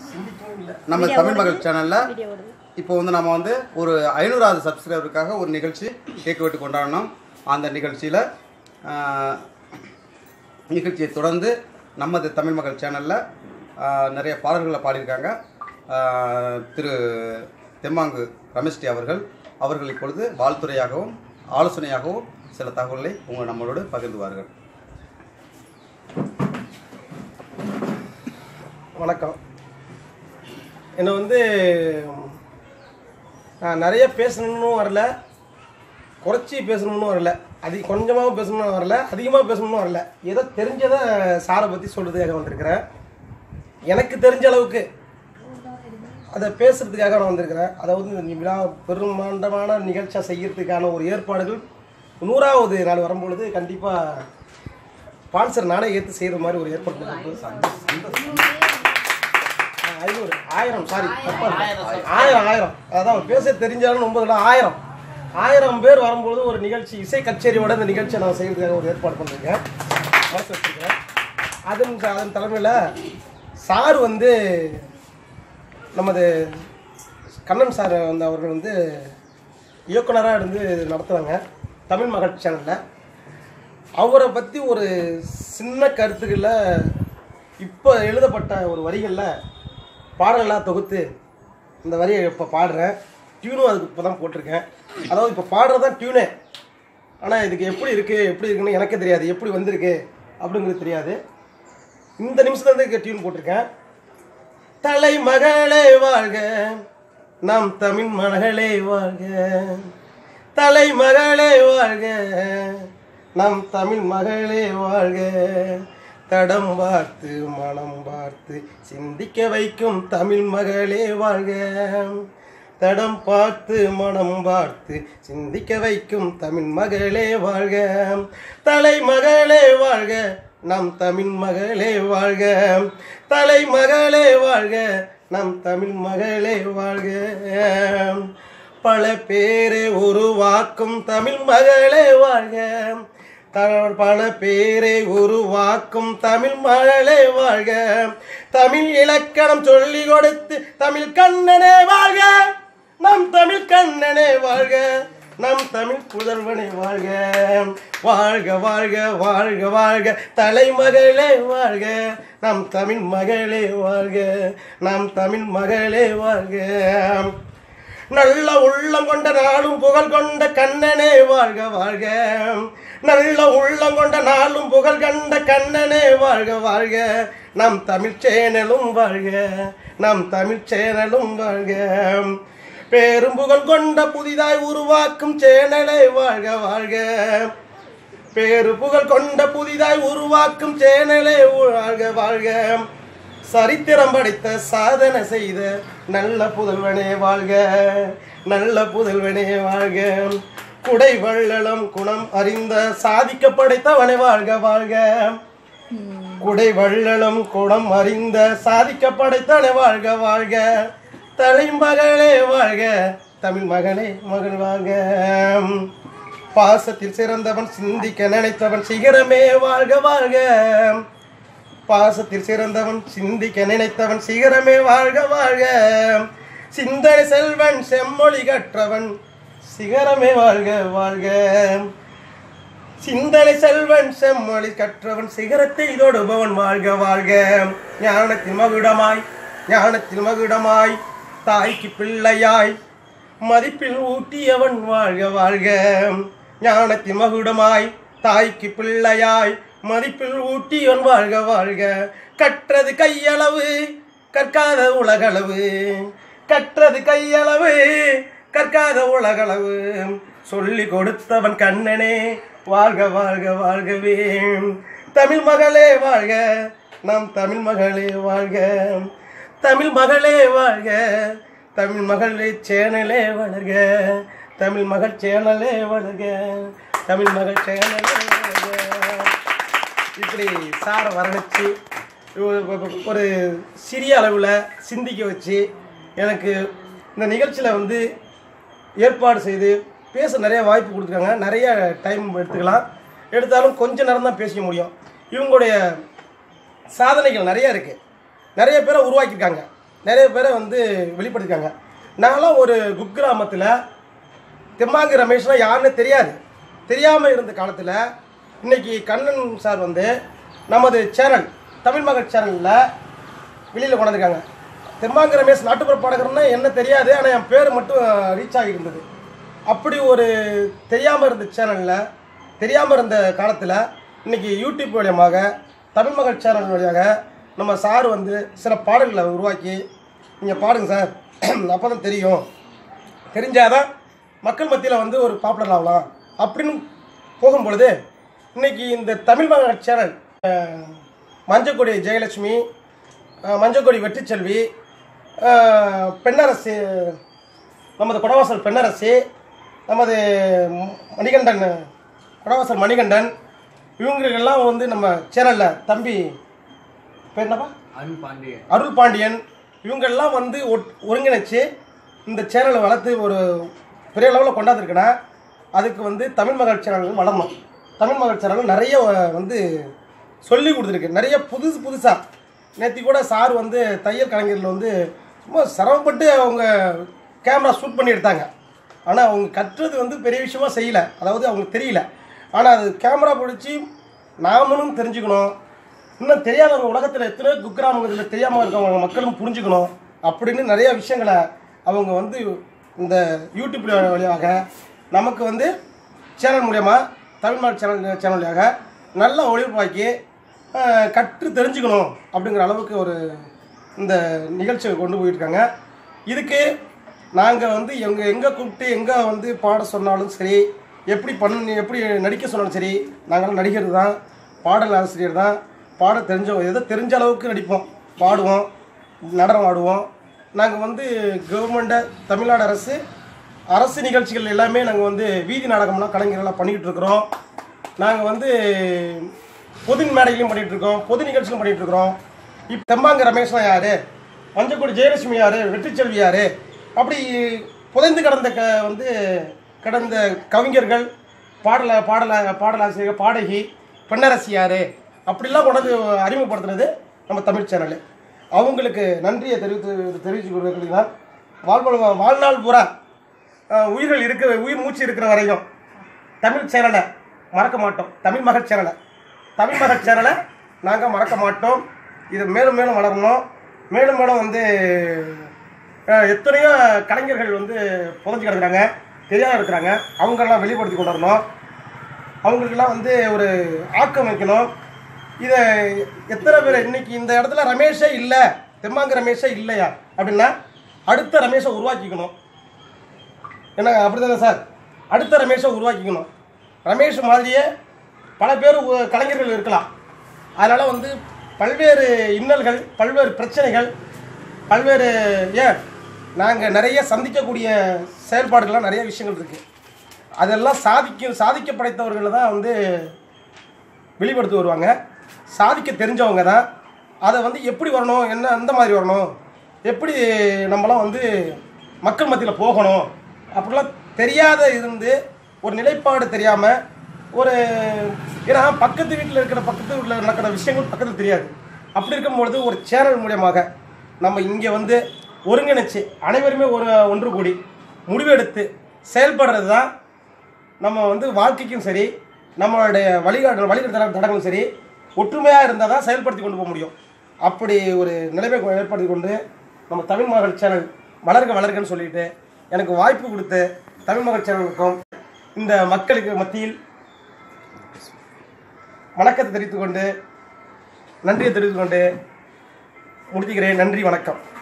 நம்ம தமிழ் மகள் சேனலில் இப்போ வந்து நம்ம வந்து ஒரு ஐநூறாவது சப்ஸ்கிரைபருக்காக ஒரு நிகழ்ச்சி கேக் வெட்டு கொண்டாடினோம் அந்த நிகழ்ச்சியில் நிகழ்ச்சியை தொடர்ந்து நமது தமிழ் மகள் சேனலில் நிறைய பாடல்களை பாடியிருக்காங்க ஆஹ், திரு தெம்மாங்கு ரமேஷ்டி அவர்கள் அவர்கள் இப்பொழுது வாழ்த்துறையாகவும் ஆலோசனையாகவும் சில தகவல்களை உங்கள் நம்மளோடு பகிர்ந்துவார்கள் வணக்கம் என்னை வந்து நான் நிறைய பேசணும்னு வரல குறைச்சி பேசணும்னு வரல அதிக கொஞ்சமாகவும் பேசணும்னு வரல அதிகமாக பேசணும்னு வரல ஏதோ தெரிஞ்சதை சாரை பற்றி சொல்கிறதுக்காக வந்திருக்கிறேன் எனக்கு தெரிஞ்ச அளவுக்கு அதை பேசுகிறதுக்காக நான் வந்திருக்கிறேன் அதாவது இந்த விழா பெருமாண்டமான நிகழ்ச்சியாக செய்யறதுக்கான ஒரு ஏற்பாடுகள் நூறாவது நாள் வரும்பொழுது கண்டிப்பாக ஸ்பான்சர் நானே ஏற்று செய்கிற மாதிரி ஒரு ஏற்பாடு பண்ணிருக்கேன். ஆ, ஐநூறு ஆயிரம் சாரி ஆயிரம் ஆயிரம் அதான் பேச தெரிஞ்சாலும் ஒன்பது இல்லை ஆயிரம் ஆயிரம் பேர் வரும்போது ஒரு நிகழ்ச்சி இசை கச்சேரியோட இந்த நிகழ்ச்சியை நான் செய்யறதுக்காக ஒரு ஏற்பாடு பண்ணிருக்கேன் மனசு வச்சுருக்கேன் அதன் அதன் தலைமையில் சார் வந்து நமது கண்ணன் சார் வந்து அவர்கள் வந்து இயக்குனராக இருந்து நடத்துகிறாங்க தமிழ் மகள் சேனலில் அவரை பற்றி ஒரு சின்ன கருத்துக்களில் இப்போ எழுதப்பட்ட ஒரு வரிகளில் பாடல்களாக தொகுத்து இந்த வரியை இப்போ பாடுறேன் டியூனும் அதுக்கு இப்போ தான் போட்டிருக்கேன் அதாவது இப்போ பாடுறது தான் டியூனே ஆனால் இதுக்கு எப்படி இருக்குது எப்படி இருக்குன்னு எனக்கே தெரியாது எப்படி வந்திருக்கு அப்படிங்கிறது தெரியாது இந்த நிமிஷத்துல இருந்து டியூன் போட்டிருக்கேன் தலைமகளே வாழ்க நம் தமிழ் மகளே வாழ்க தலைமகளே வாழ்க நம் தமிழ் மகளே வாழ்க தடம் பார்த்து மனம் பார்த்து சிந்திக்க வைக்கும் தமிழ் மகளே வாழ்க தடம் பார்த்து மனம் பார்த்து சிந்திக்க வைக்கும் தமிழ் மகளே வாழ்க தலைமகளே வாழ்க நம் தமிழ் மகளே வாழ்க தலைமகளே வாழ்க நம் தமிழ் மகளே வாழ்க பல பேரை உருவாக்கும் தமிழ் மகளே வாழ்க த- பல பேரை உருவாக்கும் தமிழ் மகளே வாழ்க தமிழ் இலக்கணம் சொல்லி கொடுத்து தமிழ் கண்ணனே வாழ்க நம் தமிழ் கண்ணனே வாழ்க நம் தமிழ் புதல்வனே வாழ்க வாழ்க வாழ்க வாழ்க வாழ்க தலைமகளே வாழ்க நம் தமிழ் மகளே வாழ்க நம் தமிழ் மகளே வாழ்க நல்ல உள்ளம் கொண்ட நாளும் புகழ் கொண்ட கண்ணனே வாழ்க வாழ்க நல்ல உள்ளம் கொண்ட நாளும் புகழ் கண்ட கண்ணனே வாழ்க வாழ்க நம் தமிழ் சேனலும் வாழ்க நம் தமிழ் சேனலும் வாழ்க பேரும் புகழ் கொண்ட புதிதாய் உருவாக்கும் சேனலே வாழ்க வாழ்க பேரு புகழ் கொண்ட புதிதாய் உருவாக்கும் சேனலே வாழ்க வாழ்க சரித்திரம் படைத்த சாதனை செய்த நல்ல புதல்வனே வாழ்க நல்ல புதல்வனே வாழ்க குடை வள்ளலம் குணம் அறிந்த சாதிக்க படைத்தவனே வாழ்க வாழ்க குடை வள்ளலம் குணம் அறிந்த சாதிக்க படைத்தவனே வாழ்க வாழ்க தலைமகளே வாழ்க தமிழ் மகனே மகள் வாழ்க பாசத்தில் சிறந்தவன் சிந்திக்க நினைத்தவன் சிகரமே வாழ்க வாழ்க பாசத்தில் சிறந்தவன் சிந்திக்க நினைத்தவன் சிகரமே வாழ்க வாழ்க சிந்தனை செல்வன் செம்மொழி கற்றவன் சிகரமே வாழ்க வாழ்க சிந்தனை செல்வன் செம்மொழி கற்றவன் சிகரத்தை தொடுபவன் வாழ்க வாழ்க ஞானத்தின் மகுடமாய் ஞானத்தில் மகுடமாய் தாய்க்கு பிள்ளையாய் மதிப்பில் ஊட்டியவன் வாழ்க வாழ்க ஞானத்தின் மகுடமாய் தாய்க்கு பிள்ளையாய் மதிப்பில் ஊட்டியவன் வாழ்க வாழ்க கற்றது கையளவு கற்காத உலகளவு கற்றது கையளவு கற்காத உலகளவு சொல்லி கொடுத்தவன் கண்ணனே வாழ்க வாழ்க வாழ்கவே தமிழ் மகளே வாழ்க நம் தமிழ் மகளே வாழ்க தமிழ் மகளே வாழ்க தமிழ் மகளே சேனலே வளர்க தமிழ் மகள் சேனலே வளர்க தமிழ் மகள் சேனலே வளர்க இப்படி சாரை வர்ணிச்சு ஒரு- ஒரு சிறிய அளவில் சிந்திக்க வச்சு எனக்கு இந்த நிகழ்ச்சியில் வந்து ஏற்பாடு செய்து பேச நிறைய வாய்ப்பு கொடுத்துருக்காங்க நிறைய டைம் எடுத்துக்கலாம் எடுத்தாலும் கொஞ்ச நேரம் தான் பேசிக்க முடியும் இவங்களுடைய சாதனைகள் நிறைய இருக்குது நிறைய பேரை உருவாக்கியிருக்காங்க நிறைய பேரை வந்து வெளிப்படுத்திருக்காங்க நான்லாம் ஒரு குக்கிராமத்தில் தெம்மாங்கு ரமேஷ்னா யாருன்னு தெரியாது தெரியாமல் இருந்த காலத்தில் இன்னைக்கு கண்ணன் சார் வந்து நமது சேனல் தமிழ் மகள் சேனலில் வெளியில் கொண்டாந்துருக்காங்க தெம்மாங்கு ரமேஷ் நாட்டுப்புற பாடகர்னா என்ன தெரியாது ஆனால் என் பேர் மட்டும் ரீச் ஆகியிருந்தது அப்படி ஒரு தெரியாமல் இருந்த சேனலில் தெரியாமல் இருந்த காலத்தில் இன்னைக்கு யூடியூப் மூலியமாக தமிழ் மகள் சேனல் வழியாக நம்ம சார் வந்து சில பாடல்களை உருவாக்கி நீங்கள் பாடுங்க சார் அப்போ தான் தெரியும் தெரிஞ்சாதான் மக்கள் மத்தியில் வந்து ஒரு பாப்புலர் ஆகலாம் அப்படின்னு போகும்பொழுது இன்னைக்கு இந்த தமிழ் மகன் சேனல் அஹ், மஞ்சக்கொடி ஜெயலட்சுமி அஹ், மஞ்சக்கொடி வெற்றிச்செல்வி அஹ், பெண்ணரசி நமது குடவாசல் பெண்ணரசி நமது ம- மணிகண்டன் குடவாசல் மணிகண்டன் இவங்களுக்கெல்லாம் வந்து நம்ம சேனலில் தம்பி பேர் என்னப்பா அருண் பாண்டியன் அருள் பாண்டியன் இவங்கெல்லாம் வந்து ஒட்- ஒருங்கிணைச்சு இந்த சேனலை வளர்த்து ஒரு பெரிய லெவலில் கொண்டாந்துருக்குன்னா அதுக்கு வந்து தமிழ் மகள் சேனல் வளரணும் தமிழ் மகள் சேனல் நிறைய அஹ், வந்து சொல்லி கொடுத்துருக்கு நிறைய புதுசு புதுசாக நேற்று கூட சார் வந்து தையல் கலைஞரில் வந்து சும்மா சிரமப்பட்டு அவங்க கேமரா ஷூட் பண்ணி எடுத்தாங்க ஆனால் அவங்க கட்டுறது வந்து பெரிய விஷயமா செய்யலை அதாவது அவங்களுக்கு தெரியல ஆனால் அது கேமரா பிடிச்சி நாமளும் தெரிஞ்சுக்கணும் இன்னும் தெரியாதவங்க உலகத்தில் எத்தனையோ குக்கிராமங்களில் தெரியாமல் இருக்கவங்க மக்களும் புரிஞ்சுக்கணும் அப்படின்னு நிறைய விஷயங்களை அவங்க வந்து இந்த யூடியூப் வழியாக நமக்கு வந்து சேனல் மூலயமா தமிழ்நாடு சேனல் சேனல் வழியாக நல்ல ஒளிபரப்பாக்கி அஹ், கற்று தெரிஞ்சுக்கணும் அப்படிங்கிற அளவுக்கு ஒரு இந்த நிகழ்ச்சியை கொண்டு போயிருக்காங்க இதுக்கு நாங்கள் வந்து எங்கள் எங்கே கூப்பிட்டு எங்கே வந்து பாட சொன்னாலும் சரி எப்படி பண்ணி எப்படி நடிக்க சொன்னாலும் சரி நாங்களாம் நடிகர் தான் பாடல் ஆசிரியர் தான் பாட தெரிஞ்சவங்க ஏதோ தெரிஞ்ச அளவுக்கு நடிப்போம் பாடுவோம் நடனம் ஆடுவோம் நாங்கள் வந்து கவர்மெண்ட்டை தமிழ்நாடு அரசு அரசு நிகழ்ச்சிகள் எல்லாமே நாங்கள் வந்து வீதி நாடகம்லாம் கலைஞர்கள்லாம் பண்ணிக்கிட்டு இருக்கிறோம் நாங்கள் வந்து பொது மேடைகளையும் பண்ணிகிட்டு இருக்கோம் பொது நிகழ்ச்சிகளும் பண்ணிகிட்டு இருக்கிறோம் இப்போ தெம்மாங்க ரமேஷ்லாம் யார் மஞ்சக்குடி ஜெயலட்சுமி யார் வெற்றிச்செல்வி யார் அப்படி புதைந்து கிடந்த க வந்து கிடந்த கவிஞர்கள் பாடல பாடல பாடலாசிரியர் பாடகி பெண்ணரசி யார் அப்படிலாம் கொண்டாந்து அறிமுகப்படுத்துனது நம்ம தமிழ் சேனலு அவங்களுக்கு நன்றியை தெரிவித்து தெரிவித்து கொள்வதற்கு வாழ்வ வாழ்நாள் பூரா அஹ், உயிர்கள் இருக்கிற உயிர் மூச்சு இருக்கிற வரையும் தமிழ் சேனலை மறக்க மாட்டோம் தமிழ் மகள் சேனலை தமிழ் மகள் சேனலை நாங்கள் மறக்க மாட்டோம் இது மேலும் மேலும் வளரணும் மேலும் மேலும் வந்து அஹ், எத்தனையோ கலைஞர்கள் வந்து புதஞ்சு கிடக்குறாங்க தெரியாத இருக்கிறாங்க அவங்களெல்லாம் வெளிப்படுத்தி கொண்டு வரணும் அவங்களுக்கெல்லாம் வந்து ஒரு ஆக்கம் வைக்கணும் இதை எத்தனை பேர் இன்னைக்கு இந்த இடத்துல ரமேஷே இல்லை தெம்மாங்க ரமேஷே இல்லையா அப்படின்னா அடுத்த ரமேஷை உருவாக்கிக்கணும் என்ன அப்படிதானே சார் அடுத்த ரமேஷை உருவாக்கிக்கணும் ரமேஷ் மாதிரியே பல பேர் உ- கலைஞர்கள் இருக்கலாம் அதனால் வந்து பல்வேறு இன்னல்கள் பல்வேறு பிரச்சனைகள் பல்வேறு ஏன் நாங்கள் நிறைய சந்திக்கக்கூடிய செயல்பாடுகள்லாம் நிறைய விஷயங்கள் இருக்குது அதெல்லாம் சாதிக்க சாதிக்க படைத்தவர்கள் தான் வந்து வெளிப்படுத்தி வருவாங்க சாதிக்க தெரிஞ்சவங்க தான் அதை வந்து எப்படி வரணும் என்ன எந்த மாதிரி வரணும் எப்படி நம்மலாம் வந்து மக்கள் மத்தியில் போகணும் அப்படிலாம் தெரியாத இருந்து ஒரு நிலைப்பாடு தெரியாமல் ஒரு ஏன்னா பக்கத்து வீட்டில் இருக்கிற பக்கத்து வீட்டில் நடக்கிற விஷயங்கள் பக்கத்தில் தெரியாது அப்படி இருக்கும்பொழுது ஒரு சேனல் மூலியமாக நம்ம இங்கே வந்து ஒருங்கிணைச்சு அனைவருமே ஒரு ஒன்று கூடி முடிவெடுத்து செயல்படுறது தான் நம்ம வந்து வாழ்க்கைக்கும் சரி நம்மளுடைய வழிகாட்டு வழிகாட்டு தடங்களும் சரி ஒற்றுமையாக இருந்தால் தான் செயல்படுத்தி கொண்டு போக முடியும் அப்படி ஒரு நிலைமை கொ- ஏற்படுத்தி கொண்டு நம்ம தமிழ் மகள் சேனல் வளர்க வளர்கன்னு சொல்லிட்டு எனக்கு வாய்ப்பு கொடுத்த தமிழ் மகள் சேனலுக்கும் இந்த மக்களுக்கு மத்தியில் வணக்கத்தை தெரிவித்துக் கொண்டு நன்றியை தெரிவித்துக் கொண்டு முடித்துக்கிறேன் நன்றி வணக்கம்